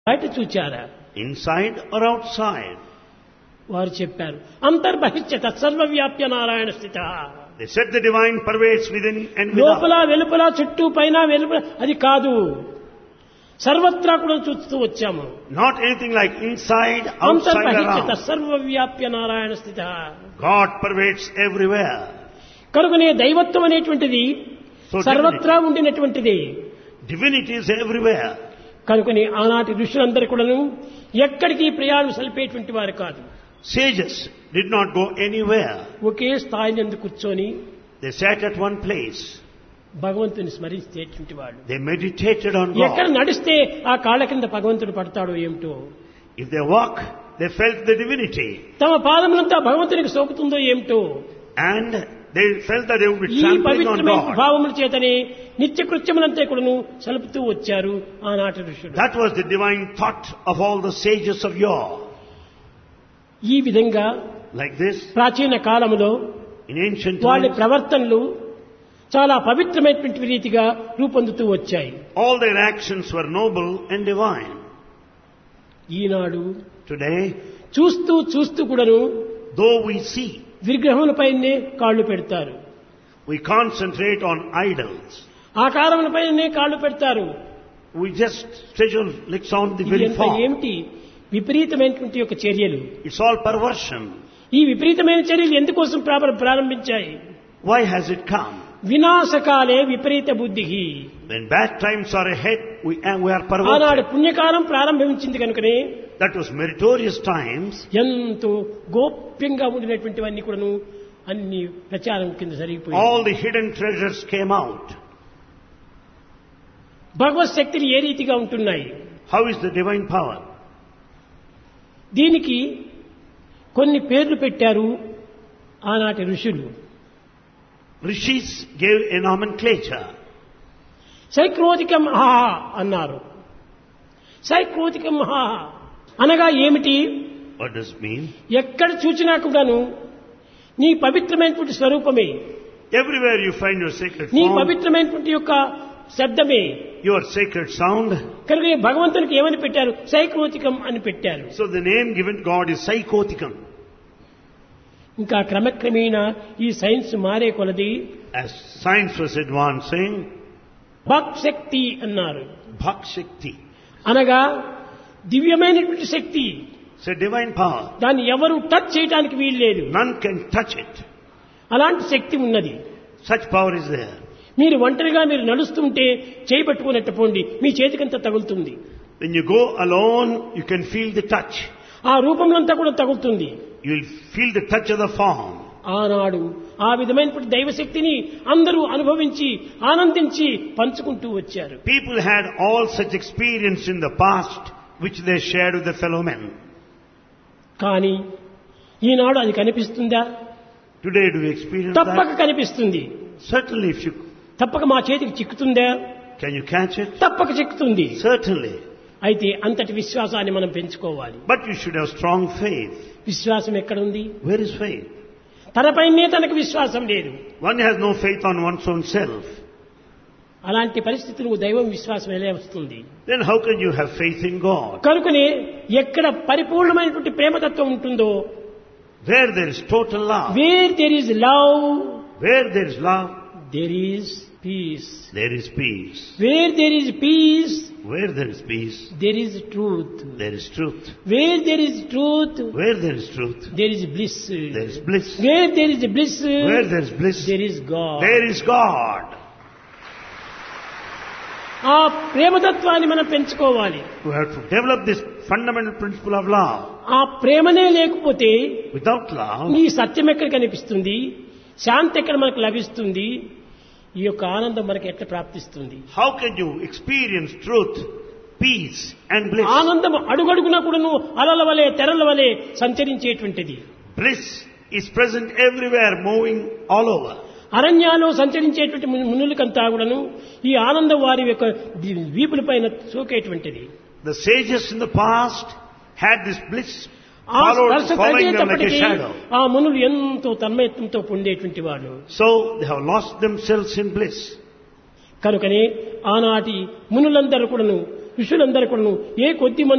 బయట చూచారా inside or outside. వారు చెప్పారు అంతర్బహిష్యత సర్వవ్యాప్య నారాయణ స్థిత They said the divine pervades within and without. లోపల వెలుపల చుట్టూ పైన వెలుపల అది కాదు సర్వత్రా కూడా చూస్తూ వచ్చాము Not anything like inside, outside, అంతర్బహిష్యత around. సర్వవ్యాప్య Narayana స్థిత God pervades everywhere. కనుకనే దైవత్వం అనేటువంటిది So సర్వత్రా ఉండినటువంటిది Divinity is everywhere. కనుకని ఆనాటి ఋషులందరూ కూడాను ఎక్కడికి ప్రయాణం సలిపేటువంటి వారు కాదు Sages did not go anywhere. ఒకే స్థాయి నందు కూర్చొని They sat at one place. భగవంతుని స్మరించేటువంటి వాడు They meditated on ఎక్కడ God. నడిస్తే ఆ కాళ్ళ కింద భగవంతుడు పడతాడో ఏమిటో If they walk, they felt the divinity. తమ పాదములంతా భగవంతునికి సోకుతుందో ఏమిటో And they felt that they would be ఈ trampling on పవిత్రమైన God. భావముల చేతనే నిత్య కృత్యములంతా కూడాను సలుపుతూ వచ్చారు ఆనాటి ఋషులు That was the divine thought of all the sages of yore. ఈ విధంగా Like this, ప్రాచీన కాలములో in ancient వాళ్ళ times, ప్రవర్తనలు చాలా పవిత్రమైనటువంటి రీతిగా రూపొందుతూ వచ్చాయి all their actions were noble and divine. Eenadu Today, చూస్తూ చూస్తూ కూడాను though we see, విగ్రహములపైనే కాళ్ళు పెడతారు we concentrate on idols. ఆకారములపైనే కాళ్ళు పెడతారు We just schedule licks on the ఇది very ఎంత form. ఏమిటి విపరీతమైనటువంటి యొక్క చర్యలు It's all perversion. ఈ విపరీతమైన చర్యలు ఎందుకోసం ప్రార- ప్రారంభించాయి Why has it come? వినాశకాలే విపరీత బుద్ధి When bad times are ahead, we, and we are ఆనాడు perverted. పుణ్యకాలం ప్రారంభించింది కనుకనే That was meritorious times. ఎంతో గోప్యంగా ఉండినటువంటివన్నీ కూడాను అన్ని ప్రచారం కింద జరిగిపోయి All the hidden treasures came out. భగవత్ శక్తులు ఏ రీతిగా ఉంటున్నాయి How is the divine power? దీనికి కొన్ని పేర్లు పెట్టారు ఆనాటి ఋషులు Rishis gave a nomenclature. సైక్రోతికం మహా అన్నారు సైక్రోతికం మహా అనగా ఏమిటి What does it mean? ఎక్కడ చూచినా కూడాను నీ పవిత్రమైనటువంటి స్వరూపమే Everywhere you find your sacred నీ form, పవిత్రమైనటువంటి యొక్క శబ్దమే your sacred sound. కనుక ఈ భగవంతునికి ఏమని పెట్టారు సైక్రోతికం అని పెట్టారు So the name given God is Psychoticum. ఇంకా క్రమక్రమేణా ఈ సైన్స్ మారే కొలది As science was advancing, భక్ శక్తి అన్నారు Bhak Shakti. అనగా దివ్యమైనటువంటి శక్తి It's a divine power. దాన్ని ఎవరు టచ్ చేయడానికి వీలు లేదు None can touch it. అలాంటి శక్తి ఉన్నది Such power is there. మీరు ఒంటరిగా మీరు నడుస్తుంటే చేయి పట్టుకున్నట్టు పోండి మీ చేతికంత తగులుతుంది When you go alone, you can feel the touch. ఆ రూపంలో అంతా కూడా తగులుతుంది You'll feel the touch of the form. ఆనాడు ఆ విధమైనటువంటి దైవశక్తిని అందరూ అనుభవించి ఆనందించి పంచుకుంటూ వచ్చారు People had all such experience in the past, which they shared with their fellow men. కానీ ఈనాడు అది కనిపిస్తుందా Today, do we experience తప్పక that? కనిపిస్తుంది Certainly, if you తప్పక మా చేతికి చిక్కుతుందా can you catch it? తప్పక చిక్కుతుంది Certainly. అయితే అంతటి విశ్వాసాన్ని మనం పెంచుకోవాలి But you should have strong faith. విశ్వాసం ఎక్కడుంది Where is faith? తనపైనే తనకు విశ్వాసం లేదు One has no faith on one's own self. అలాంటి పరిస్థితులు దైవం విశ్వాసం ఎలా వస్తుంది Then how can you have faith in God? కనుకనే ఎక్కడ పరిపూర్ణమైనటువంటి ప్రేమతత్వం ఉంటుందో Where there is total love, where there is love where there is love, there is peace there is peace. Where there is peace Where there is peace, there is truth there is truth. Where there is truth Where there is truth, there is bliss there is bliss. Where there is bliss Where there is bliss, there is God there is God. ఆ ప్రేమతత్వాన్ని మనం పెంచుకోవాలి We have to develop this fundamental principle of love. ఆ ప్రేమనే లేకపోతే Without love, ఈ సత్యం ఎక్కడ కనిపిస్తుంది శాంతి ఎక్కడ మనకు లభిస్తుంది ఈ యొక్క ఆనందం మనకి ఎట్లా ప్రాప్తిస్తుంది how can you experience truth, peace and bliss? ఆనందం అడుగడుగునా కూడాను అలల వలె తెరల వలె సంచరించేటువంటిది Bliss is present everywhere, moving all over. అరణ్యాల్లో సంచరించేటువంటి ము- మునులకంతా కూడాను ఈ ఆనందం వారి యొక్క ది- వీపుల పైన సోకేటువంటిది The sages in the past had this bliss ఆ followed, స్పర్శ following them like a తగిలేటప్పటికీ shadow. ఆ మునులు ఎంతో తన్మయత్వంతో పొందేటువంటి వాళ్ళు So they have lost themselves in bliss. కనుకనే ఆనాటి మునులందరూ కూడాను ఋషులందరూ కూడాను ఏ కొద్ది మంది